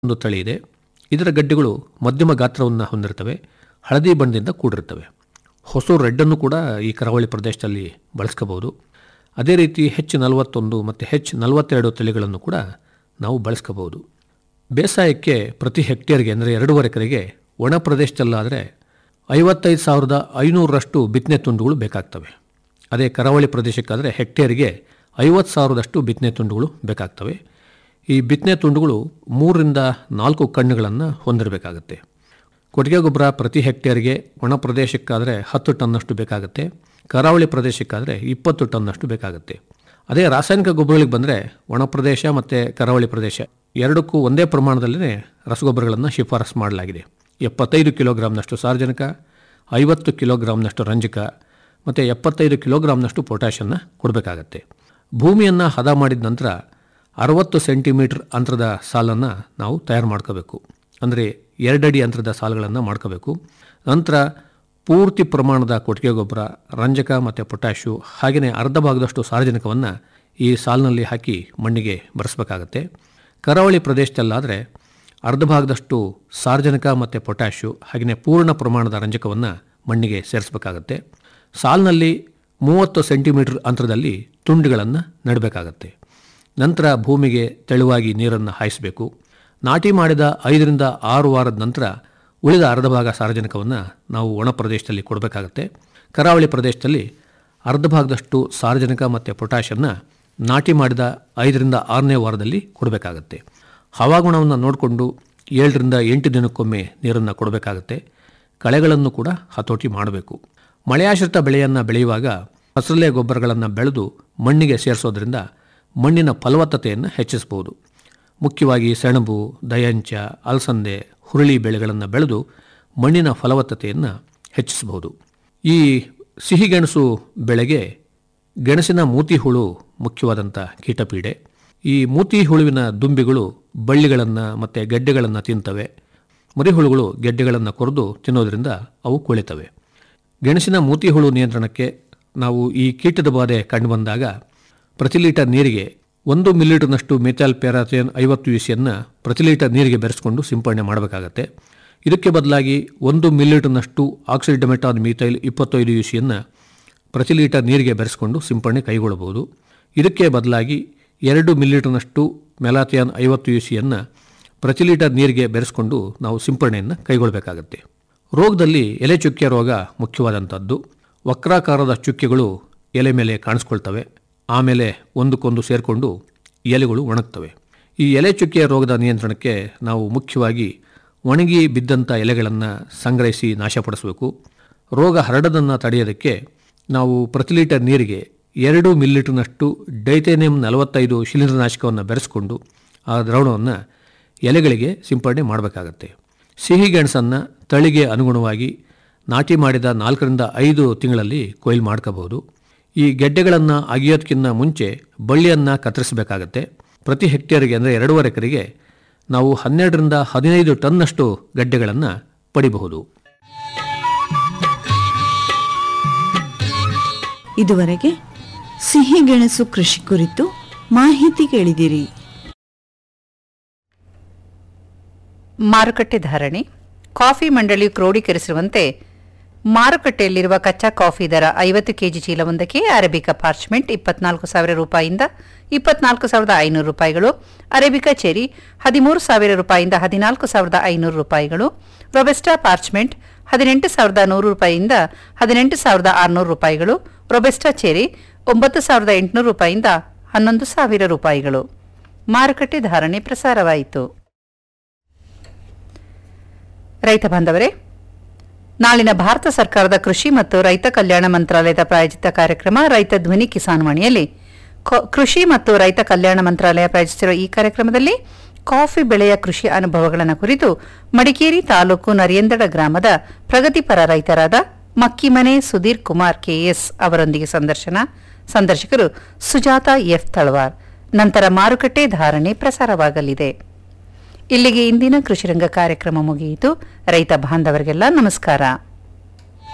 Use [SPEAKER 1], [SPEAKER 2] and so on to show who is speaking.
[SPEAKER 1] ಒಂದು ತಳಿ ಇದೆ ಇದರ ಗಡ್ಡೆಗಳು ಮಧ್ಯಮ ಗಾತ್ರವನ್ನು ಹೊಂದಿರ್ತವೆ ಹಳದಿ ಬಣ್ಣದಿಂದ ಕೂಡಿರ್ತವೆ ಹೊಸೂರು ರೆಡ್ಡನ್ನು ಕೂಡ ಈ ಕರಾವಳಿ ಪ್ರದೇಶದಲ್ಲಿ ಬಳಸ್ಕೋಬಹುದು ಅದೇ ರೀತಿ ಹೆಚ್ ನಲವತ್ತೊಂದು ಮತ್ತು ಹೆಚ್ ನಲವತ್ತೆರಡು ತಳಿಗಳನ್ನು ಕೂಡ ನಾವು ಬಳಸ್ಕೋಬಹುದು ಬೇಸಾಯಕ್ಕೆ ಪ್ರತಿ ಹೆಕ್ಟೇರ್ಗೆ ಅಂದರೆ ಎರಡೂವರೆ ಎಕರೆಗೆ ಒಣ ಪ್ರದೇಶದಲ್ಲಾದರೆ ಐವತ್ತೈದು ಸಾವಿರದ ಐನೂರರಷ್ಟು ಬಿತ್ತನೆ ತುಂಡುಗಳು ಬೇಕಾಗ್ತವೆ ಅದೇ ಕರಾವಳಿ ಪ್ರದೇಶಕ್ಕಾದರೆ ಹೆಕ್ಟೇರಿಗೆ ಐವತ್ತು ಸಾವಿರದಷ್ಟು ಬಿತ್ತನೆ ತುಂಡುಗಳು ಬೇಕಾಗ್ತವೆ ಈ ಬಿತ್ತನೆ ತುಂಡುಗಳು ಮೂರರಿಂದ ನಾಲ್ಕು ಕಣ್ಣುಗಳನ್ನು ಹೊಂದಿರಬೇಕಾಗತ್ತೆ ಕೊಟ್ಟಿಗೆ ಗೊಬ್ಬರ ಪ್ರತಿ ಹೆಕ್ಟೇರ್ಗೆ ಒಣ ಪ್ರದೇಶಕ್ಕಾದರೆ ಹತ್ತು ಟನ್ನಷ್ಟು ಬೇಕಾಗುತ್ತೆ ಕರಾವಳಿ ಪ್ರದೇಶಕ್ಕಾದರೆ ಇಪ್ಪತ್ತು ಟನ್ನಷ್ಟು ಬೇಕಾಗುತ್ತೆ ಅದೇ ರಾಸಾಯನಿಕ ಗೊಬ್ಬರಗಳಿಗೆ ಬಂದರೆ ಒಣ ಪ್ರದೇಶ ಮತ್ತು ಕರಾವಳಿ ಪ್ರದೇಶ ಎರಡಕ್ಕೂ ಒಂದೇ ಪ್ರಮಾಣದಲ್ಲೇ ರಸಗೊಬ್ಬರಗಳನ್ನು ಶಿಫಾರಸು ಮಾಡಲಾಗಿದೆ ಎಪ್ಪತ್ತೈದು ಕಿಲೋಗ್ರಾಮ್ನಷ್ಟು ಸಾರ್ವಜನಿಕ ಐವತ್ತು ಕಿಲೋಗ್ರಾಮ್ನಷ್ಟು ರಂಜಕ ಮತ್ತು ಎಪ್ಪತ್ತೈದು ಕಿಲೋಗ್ರಾಮ್ನಷ್ಟು ಪೊಟ್ಯಾಷನ್ನು ಕೊಡಬೇಕಾಗತ್ತೆ ಭೂಮಿಯನ್ನು ಹದ ಮಾಡಿದ ನಂತರ ಅರವತ್ತು ಸೆಂಟಿಮೀಟರ್ ಅಂತರದ ಸಾಲನ್ನು ನಾವು ತಯಾರು ಮಾಡ್ಕೋಬೇಕು ಅಂದರೆ ಎರಡಡಿ ಅಂತರದ ಸಾಲುಗಳನ್ನು ಮಾಡ್ಕೋಬೇಕು ನಂತರ ಪೂರ್ತಿ ಪ್ರಮಾಣದ ಕೊಟ್ಟಿಗೆ ಗೊಬ್ಬರ ರಂಜಕ ಮತ್ತು ಪೊಟ್ಯಾಶು ಹಾಗೆಯೇ ಅರ್ಧ ಭಾಗದಷ್ಟು ಸಾರಜನಕವನ್ನು ಈ ಸಾಲಿನಲ್ಲಿ ಹಾಕಿ ಮಣ್ಣಿಗೆ ಬರೆಸಬೇಕಾಗತ್ತೆ ಕರಾವಳಿ ಪ್ರದೇಶದಲ್ಲಾದರೆ ಅರ್ಧ ಭಾಗದಷ್ಟು ಸಾರ್ವಜನಿಕ ಮತ್ತು ಪೊಟ್ಯಾಶು ಹಾಗೆಯೇ ಪೂರ್ಣ ಪ್ರಮಾಣದ ರಂಜಕವನ್ನು ಮಣ್ಣಿಗೆ ಸೇರಿಸಬೇಕಾಗತ್ತೆ ಸಾಲಿನಲ್ಲಿ ಮೂವತ್ತು ಸೆಂಟಿಮೀಟರ್ ಅಂತರದಲ್ಲಿ ತುಂಡುಗಳನ್ನು ನೆಡಬೇಕಾಗತ್ತೆ ನಂತರ ಭೂಮಿಗೆ ತೆಳುವಾಗಿ ನೀರನ್ನು ಹಾಯಿಸಬೇಕು ನಾಟಿ ಮಾಡಿದ ಐದರಿಂದ ಆರು ವಾರದ ನಂತರ ಉಳಿದ ಅರ್ಧ ಭಾಗ ಸಾರಜನಕವನ್ನು ನಾವು ಒಣ ಪ್ರದೇಶದಲ್ಲಿ ಕೊಡಬೇಕಾಗತ್ತೆ ಕರಾವಳಿ ಪ್ರದೇಶದಲ್ಲಿ ಅರ್ಧ ಭಾಗದಷ್ಟು ಸಾರಜನಕ ಮತ್ತು ಪೊಟ್ಯಾಷನ್ನು ನಾಟಿ ಮಾಡಿದ ಐದರಿಂದ ಆರನೇ ವಾರದಲ್ಲಿ ಕೊಡಬೇಕಾಗತ್ತೆ ಹವಾಗುಣವನ್ನು ನೋಡಿಕೊಂಡು ಏಳರಿಂದ ಎಂಟು ದಿನಕ್ಕೊಮ್ಮೆ ನೀರನ್ನು ಕೊಡಬೇಕಾಗತ್ತೆ ಕಳೆಗಳನ್ನು ಕೂಡ ಹತೋಟಿ ಮಾಡಬೇಕು ಮಳೆಯಾಶ್ರಿತ ಬೆಳೆಯನ್ನು ಬೆಳೆಯುವಾಗ ಫಸಲೆ ಗೊಬ್ಬರಗಳನ್ನು ಬೆಳೆದು ಮಣ್ಣಿಗೆ ಸೇರಿಸೋದ್ರಿಂದ ಮಣ್ಣಿನ ಫಲವತ್ತತೆಯನ್ನು ಹೆಚ್ಚಿಸಬಹುದು ಮುಖ್ಯವಾಗಿ ಸೆಣಬು ದಯಂಚ ಅಲಸಂದೆ ಹುರುಳಿ ಬೆಳೆಗಳನ್ನು ಬೆಳೆದು ಮಣ್ಣಿನ ಫಲವತ್ತತೆಯನ್ನು ಹೆಚ್ಚಿಸಬಹುದು ಈ ಸಿಹಿಗೆಣಸು ಬೆಳೆಗೆ ಗೆಣಸಿನ ಮೂತಿ ಹುಳು ಮುಖ್ಯವಾದಂಥ ಕೀಟಪೀಡೆ ಈ ಮೂತಿ ಹುಳುವಿನ ದುಂಬಿಗಳು ಬಳ್ಳಿಗಳನ್ನು ಮತ್ತು ಗೆಡ್ಡೆಗಳನ್ನು ತಿಂತವೆ ಮರಿಹುಳುಗಳು ಗೆಡ್ಡೆಗಳನ್ನು ಕೊರೆದು ತಿನ್ನೋದ್ರಿಂದ ಅವು ಕೊಳಿತವೆ ಗೆಣಸಿನ ಮೂತಿ ಹುಳು ನಿಯಂತ್ರಣಕ್ಕೆ ನಾವು ಈ ಕೀಟದ ಬಾಧೆ ಕಂಡುಬಂದಾಗ ಪ್ರತಿ ಲೀಟರ್ ನೀರಿಗೆ ಒಂದು ಮಿಲಿಲೀಟರ್ನಷ್ಟು ಮೆಥಾಲ್ ಪ್ಯಾರಾಥಿಯನ್ ಐವತ್ತು ಯು ಸಿಯನ್ನು ಪ್ರತಿ ಲೀಟರ್ ನೀರಿಗೆ ಬೆರೆಸ್ಕೊಂಡು ಸಿಂಪಡಣೆ ಮಾಡಬೇಕಾಗತ್ತೆ ಇದಕ್ಕೆ ಬದಲಾಗಿ ಒಂದು ಮಿಲಿಲೀಟರ್ನಷ್ಟು ಆಕ್ಸಿಡಮೆಟಾನ್ ಮೀಥೈಲ್ ಇಪ್ಪತ್ತೈದು ಯು ಸಿಯನ್ನು ಪ್ರತಿ ಲೀಟರ್ ನೀರಿಗೆ ಬೆರೆಸ್ಕೊಂಡು ಸಿಂಪಡಣೆ ಕೈಗೊಳ್ಳಬಹುದು ಇದಕ್ಕೆ ಬದಲಾಗಿ ಎರಡು ಮಿಲಿಲೀಟರ್ನಷ್ಟು ಮೆಲಾಥಿಯಾನ್ ಐವತ್ತು ಯು ಸಿಯನ್ನು ಪ್ರತಿ ಲೀಟರ್ ನೀರಿಗೆ ಬೆರೆಸ್ಕೊಂಡು ನಾವು ಸಿಂಪಡಣೆಯನ್ನು ಕೈಗೊಳ್ಳಬೇಕಾಗತ್ತೆ ರೋಗದಲ್ಲಿ ಎಲೆ ಚುಕ್ಕೆ ರೋಗ ಮುಖ್ಯವಾದಂಥದ್ದು ವಕ್ರಾಕಾರದ ಚುಕ್ಕೆಗಳು ಎಲೆ ಮೇಲೆ ಕಾಣಿಸ್ಕೊಳ್ತವೆ ಆಮೇಲೆ ಒಂದಕ್ಕೊಂದು ಸೇರಿಕೊಂಡು ಎಲೆಗಳು ಒಣಗ್ತವೆ ಈ ಎಲೆ ಚುಕ್ಕೆಯ ರೋಗದ ನಿಯಂತ್ರಣಕ್ಕೆ ನಾವು ಮುಖ್ಯವಾಗಿ ಒಣಗಿ ಬಿದ್ದಂಥ ಎಲೆಗಳನ್ನು ಸಂಗ್ರಹಿಸಿ ನಾಶಪಡಿಸಬೇಕು ರೋಗ ಹರಡದನ್ನು ತಡೆಯೋದಕ್ಕೆ ನಾವು ಪ್ರತಿ ಲೀಟರ್ ನೀರಿಗೆ ಎರಡು ಮಿಲಿಲೀಟರ್ನಷ್ಟು ಡೈಥೇನಿಯಂ ನಲವತ್ತೈದು ಶಿಲೀಂಧ್ರನಾಶಕವನ್ನು ಬೆರೆಸ್ಕೊಂಡು ಆ ದ್ರಾವಣವನ್ನು ಎಲೆಗಳಿಗೆ ಸಿಂಪಡಣೆ ಮಾಡಬೇಕಾಗತ್ತೆ ಸಿಹಿ ಗೆಣಸನ್ನು ತಳಿಗೆ ಅನುಗುಣವಾಗಿ ನಾಟಿ ಮಾಡಿದ ನಾಲ್ಕರಿಂದ ಐದು ತಿಂಗಳಲ್ಲಿ ಕೊಯ್ಲು ಮಾಡ್ಕೋಬಹುದು ಈ ಗೆಡ್ಡೆಗಳನ್ನು ಅಗಿಯೋದಕ್ಕಿಂತ ಮುಂಚೆ ಬಳ್ಳಿಯನ್ನು ಕತ್ತರಿಸಬೇಕಾಗತ್ತೆ ಪ್ರತಿ ಹೆಕ್ಟೇರ್ಗೆ ಅಂದರೆ ಎರಡೂವರೆ ಎಕರೆಗೆ ನಾವು ಹನ್ನೆರಡರಿಂದ ಹದಿನೈದು ಟನ್ನಷ್ಟು ಗಡ್ಡೆಗಳನ್ನು ಪಡಿಬಹುದು
[SPEAKER 2] ಇದುವರೆಗೆ ಸಿಹಿಗೆಣಸು ಕೃಷಿ ಕುರಿತು ಮಾಹಿತಿ ಕೇಳಿದಿರಿ
[SPEAKER 3] ಮಾರುಕಟ್ಟೆ ಧಾರಣೆ ಕಾಫಿ ಮಂಡಳಿಯು ಕ್ರೋಢೀಕರಿಸಿರುವಂತೆ ಮಾರುಕಟ್ಟೆಯಲ್ಲಿರುವ ಕಚ್ಚಾ ಕಾಫಿ ದರ ಐವತ್ತು ಕೆಜಿ ಚೀಲವೊಂದಕ್ಕೆ ಅರೇಬಿಕಾ ಪಾರ್ಚ್ಮೆಂಟ್ ಇಪ್ಪತ್ನಾಲ್ಕು ಸಾವಿರ ರೂಪಾಯಿಯಿಂದ ಇಪ್ಪತ್ನಾಲ್ಕು ಸಾವಿರದ ಐನೂರು ರೂಪಾಯಿಗಳು ಅರೇಬಿಕಾ ಚೆರಿ ಹದಿಮೂರು ಸಾವಿರ ರೂಪಾಯಿಯಿಂದ ಹದಿನಾಲ್ಕು ಸಾವಿರದ ಐನೂರು ರೂಪಾಯಿಗಳು ರೊಬೆಸ್ಟಾ ಪಾರ್ಚ್ಮೆಂಟ್ ಹದಿನೆಂಟು ಸಾವಿರದ ನೂರು ರೂಪಾಯಿಯಿಂದ ಹದಿನೆಂಟು ಸಾವಿರದ ಆರುನೂರು ರೂಪಾಯಿಗಳು ರೊಬೆಸ್ಟಾ ಚೆರಿ ಒಂಬತ್ತು ಸಾವಿರದ ಎಂಟುನೂರು ರೂಪಾಯಿಯಿಂದ ಹನ್ನೊಂದು ಸಾವಿರ ರೂಪಾಯಿಗಳು ಮಾರುಕಟ್ಟೆ ಧಾರಣೆ ಪ್ರಸಾರವಾಯಿತು ರೈತ ಬಾಂಧವರೇ ನಾಳಿನ ಭಾರತ ಸರ್ಕಾರದ ಕೃಷಿ ಮತ್ತು ರೈತ ಕಲ್ಯಾಣ ಮಂತ್ರಾಲಯದ ಪ್ರಾಯೋಜಿತ ಕಾರ್ಯಕ್ರಮ ರೈತ ಧ್ವನಿ ಕಿಸಾನ್ ವಾಣಿಯಲ್ಲಿ ಕೊ- ಕೃಷಿ ಮತ್ತು ರೈತ ಕಲ್ಯಾಣ ಮಂತ್ರಾಲಯ ಪ್ರಾಯೋಜಿಸಿರುವ ಈ ಕಾರ್ಯಕ್ರಮದಲ್ಲಿ ಕಾಫಿ ಬೆಳೆಯ ಕೃಷಿ ಅನುಭವಗಳನ್ನು ಕುರಿತು ಮಡಿಕೇರಿ ತಾಲೂಕು ನರಿಯಂದಡ ಗ್ರಾಮದ ಪ್ರಗತಿಪರ ರೈತರಾದ ಮಕ್ಕಿಮನೆ ಸುಧೀರ್ ಕುಮಾರ್ ಕೆಎಸ್ ಅವರೊಂದಿಗೆ ಸಂದರ್ಶನ ಸಂದರ್ಶಕರು ಸುಜಾತ ಎಫ್ ತಳವಾರ್ ನಂತರ ಮಾರುಕಟ್ಟೆ ಧಾರಣೆ ಪ್ರಸಾರವಾಗಲಿದೆ ಇಲ್ಲಿಗೆ ಇಂದಿನ ಕೃಷಿರಂಗ ಕಾರ್ಯಕ್ರಮ ಮುಗಿಯಿತು ರೈತ ಬಾಂಧವರಿಗೆಲ್ಲ ನಮಸ್ಕಾರ